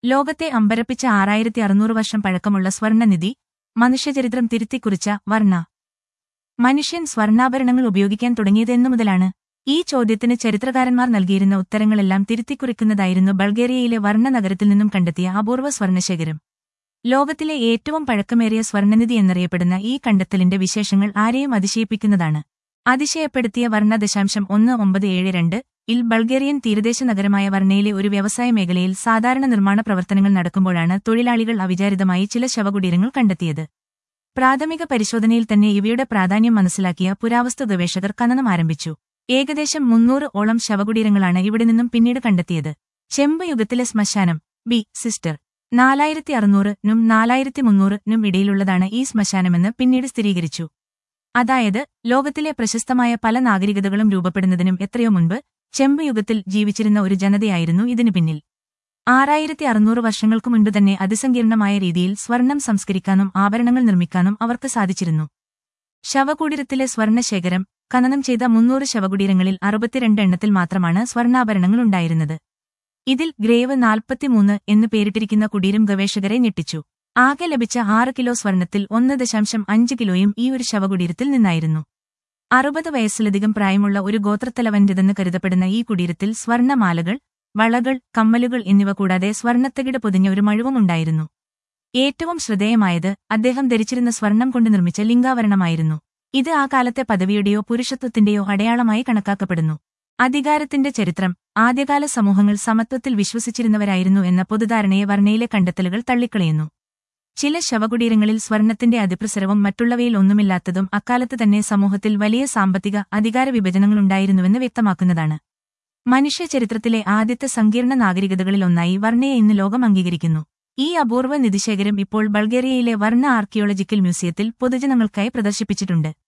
ലോകത്തെ അമ്പരപ്പിച്ച ആറായിരത്തി അറുന്നൂറ് വർഷം പഴക്കമുള്ള സ്വർണ്ണനിധി മനുഷ്യചരിത്രം തിരുത്തിക്കുറിച്ച വർണ്ണ മനുഷ്യൻ സ്വർണ്ണാഭരണങ്ങൾ ഉപയോഗിക്കാൻ തുടങ്ങിയതെന്നു മുതലാണ് ഈ ചോദ്യത്തിന് ചരിത്രകാരന്മാർ നൽകിയിരുന്ന ഉത്തരങ്ങളെല്ലാം തിരുത്തിക്കുറിക്കുന്നതായിരുന്നു ബൾഗേറിയയിലെ വർണ്ണ നഗരത്തിൽ നിന്നും കണ്ടെത്തിയ അപൂർവ സ്വർണ്ണശേഖരം ലോകത്തിലെ ഏറ്റവും പഴക്കമേറിയ സ്വർണ്ണനിധി എന്നറിയപ്പെടുന്ന ഈ കണ്ടെത്തലിന്റെ വിശേഷങ്ങൾ ആരെയും അതിശയിപ്പിക്കുന്നതാണ് അതിശയപ്പെടുത്തിയ വർണ്ണ ദശാംശം ഒന്ന് ഒമ്പത് ഏഴ് രണ്ട് ഇൽ ബൾഗേറിയൻ തീരദേശ നഗരമായ വർണ്ണയിലെ ഒരു വ്യവസായ മേഖലയിൽ സാധാരണ നിർമ്മാണ പ്രവർത്തനങ്ങൾ നടക്കുമ്പോഴാണ് തൊഴിലാളികൾ അവിചാരിതമായി ചില ശവകുടീരങ്ങൾ കണ്ടെത്തിയത് പ്രാഥമിക പരിശോധനയിൽ തന്നെ ഇവയുടെ പ്രാധാന്യം മനസ്സിലാക്കിയ പുരാവസ്തു ഗവേഷകർ ഖനനം ആരംഭിച്ചു ഏകദേശം മുന്നൂറ് ഓളം ശവകുടീരങ്ങളാണ് ഇവിടെ നിന്നും പിന്നീട് കണ്ടെത്തിയത് ചെമ്പ് യുഗത്തിലെ ശ്മശാനം ബി സിസ്റ്റർ നാലായിരത്തി അറുന്നൂറ് നും നാലായിരത്തി മുന്നൂറ് നും ഇടയിലുള്ളതാണ് ഈ ശ്മശാനമെന്ന് പിന്നീട് സ്ഥിരീകരിച്ചു അതായത് ലോകത്തിലെ പ്രശസ്തമായ പല നാഗരികതകളും രൂപപ്പെടുന്നതിനും എത്രയോ മുൻപ് ചെമ്പ് യുഗത്തിൽ ജീവിച്ചിരുന്ന ഒരു ജനതയായിരുന്നു ഇതിനു പിന്നിൽ ആറായിരത്തി അറുന്നൂറ് വർഷങ്ങൾക്കു മുൻപ് തന്നെ അതിസങ്കീർണമായ രീതിയിൽ സ്വർണം സംസ്കരിക്കാനും ആഭരണങ്ങൾ നിർമ്മിക്കാനും അവർക്ക് സാധിച്ചിരുന്നു ശവകുടീരത്തിലെ സ്വർണ്ണശേഖരം ഖനനം ചെയ്ത മുന്നൂറ് ശവകുടീരങ്ങളിൽ അറുപത്തിരണ്ട് എണ്ണത്തിൽ മാത്രമാണ് സ്വർണ്ണാഭരണങ്ങൾ ഉണ്ടായിരുന്നത് ഇതിൽ ഗ്രേവ് നാൽപ്പത്തിമൂന്ന് എന്ന് പേരിട്ടിരിക്കുന്ന കുടീരം ഗവേഷകരെ ഞെട്ടിച്ചു ആകെ ലഭിച്ച ആറ് കിലോ സ്വർണത്തിൽ ഒന്ന് ദശാംശം അഞ്ച് കിലോയും ഈ ഒരു ശവകുടീരത്തിൽ നിന്നായിരുന്നു അറുപത് വയസ്സിലധികം പ്രായമുള്ള ഒരു ഗോത്രത്തലവന്റേതെന്ന് കരുതപ്പെടുന്ന ഈ കുടീരത്തിൽ സ്വർണ്ണമാലകൾ വളകൾ കമ്മലുകൾ എന്നിവ കൂടാതെ സ്വർണ്ണത്തകിട് പൊതിഞ്ഞ ഒരു മഴുവും ഉണ്ടായിരുന്നു ഏറ്റവും ശ്രദ്ധേയമായത് അദ്ദേഹം ധരിച്ചിരുന്ന സ്വർണം കൊണ്ട് നിർമ്മിച്ച ലിംഗാവരണമായിരുന്നു ഇത് ആ കാലത്തെ പദവിയുടെയോ പുരുഷത്വത്തിന്റെയോ അടയാളമായി കണക്കാക്കപ്പെടുന്നു അധികാരത്തിന്റെ ചരിത്രം ആദ്യകാല സമൂഹങ്ങൾ സമത്വത്തിൽ വിശ്വസിച്ചിരുന്നവരായിരുന്നു എന്ന പൊതുധാരണയെ വർണ്ണയിലെ കണ്ടെത്തലുകൾ തള്ളിക്കളയുന്നു ചില ശവകുടീരങ്ങളിൽ സ്വർണത്തിന്റെ അതിപ്രസരവും മറ്റുള്ളവയിൽ ഒന്നുമില്ലാത്തതും അക്കാലത്ത് തന്നെ സമൂഹത്തിൽ വലിയ സാമ്പത്തിക അധികാര വിഭജനങ്ങളുണ്ടായിരുന്നുവെന്ന് വ്യക്തമാക്കുന്നതാണ് മനുഷ്യ ചരിത്രത്തിലെ ആദ്യത്തെ സങ്കീർണ നാഗരികതകളിലൊന്നായി വർണ്ണയെ ഇന്ന് ലോകം അംഗീകരിക്കുന്നു ഈ അപൂർവ നിധിശേഖരം ഇപ്പോൾ ബൾഗേറിയയിലെ വർണ്ണ ആർക്കിയോളജിക്കൽ മ്യൂസിയത്തിൽ പൊതുജനങ്ങൾക്കായി പ്രദർശിപ്പിച്ചിട്ടുണ്ട്